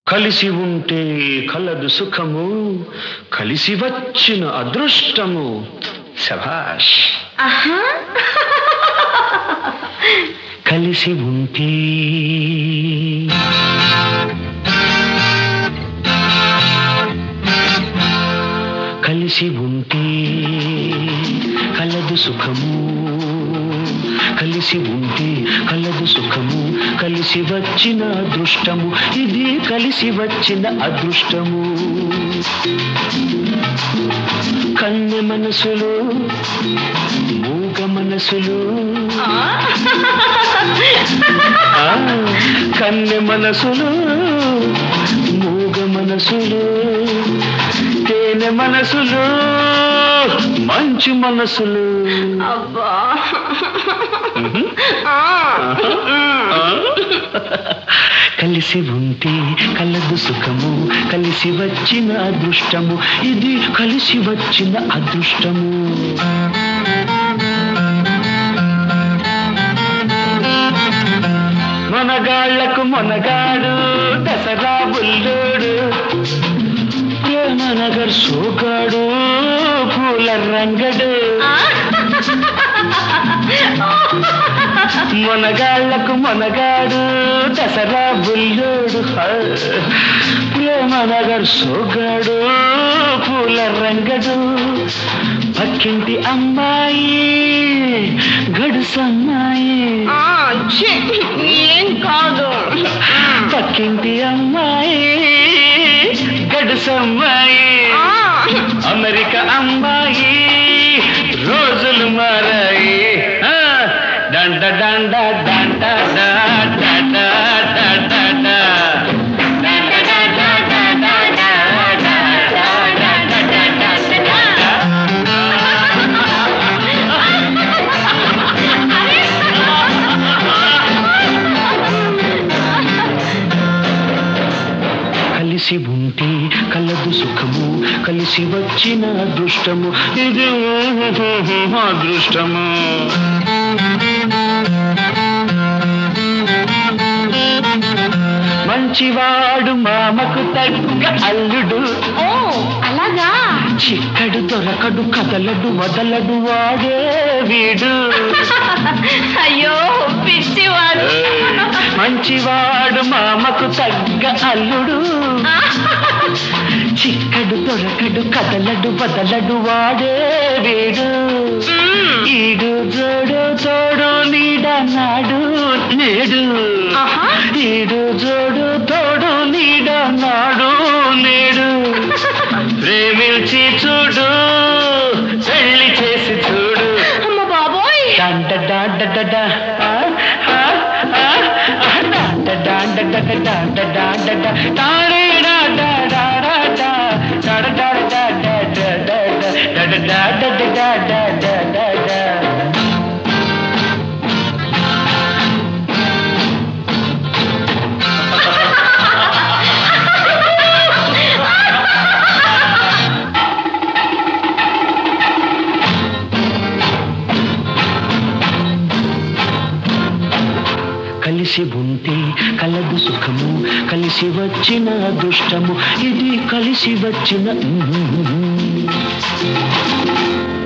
కలిసి ఉంటే కలదు సుఖము కలిసి వచ్చిన అదృష్టము శభాష్ ఆహా కలిసి ఉంటే కలిసి ఉంటే కలదు సుఖము కలిసి ఉంటే కలదు సుఖము కలిసి వచ్చిన అదృష్టము ఇది కలిసి వచ్చిన అదృష్టము కన్నె మనసులు మూగ మనసులు ఆ, కన్నె మనసులు మూగ మనసులు తేనె మనసులు మంచు మనసులు అబ్బా కలిసి ఉంటే కలదు సుఖము కలిసి వచ్చిన అదృష్టము ఇది కలిసి వచ్చిన అదృష్టము మనగాళ్లకు మనగాడు దసరా బుల్లోడు ప్రేమనగర్ సోగాడు పూల రంగడు మనగాళ్లకు మనగాడు దసరా బుల్లోడు ప్రేమనగర్ సోగాడు పూల రంగడు పక్కింటి అమ్మాయి గడుసమ్మాయి ఆ, ఛీ, ఏం కాదు పక్కింటి అమ్మాయి గడుసమ్మాయి ఆ, అమెరికా అమ్మాయి రోజులు మారాయి ఆ, డండ డండ డండ డా, డా, డా, డా, డా, డా. డండ డండ డండ డా, డా, డా, డా, డా, డా, డా, డా. కలిసి ఉంటే కలదు సుఖము కలిసి వచ్చిన అదృష్టము ఇది అదృష్టము మంచివాడు మామకు తగ్గ అల్లుడు ఓ అలాగా చిక్కడు దొరకడు కదలడు వదలడు వాడే వీడు అయ్యో పిచ్చివాడు మంచివాడు మామకు తగ్గ అల్లుడు చిక్కడు దొరకడు కదలడు బదలడు వాడే వీడు ఈడు జోడు తోడు నీడ నాడు నేడు ఆహా. ఈడు జోడు తోడు నీడ నాడు నేడు ప్రేమించి చూడు పెళ్లి చేసి చూడు అమ్మ బాబోయ్ డాండ డాండ డడ ఆ, ఆ, ఆ, ఆ, డాండ డాండ డడ డాండ డాండ డ, డాడే డా డా డా డా డా, డాడ డాడ డా డా డా డా డా, డడ డా డ డ డా డా డా డా డా. కలిసి ఉంటే కలదు సుఖము కలిసి వచ్చిన అదృష్టము ఇది కలిసి వచ్చిన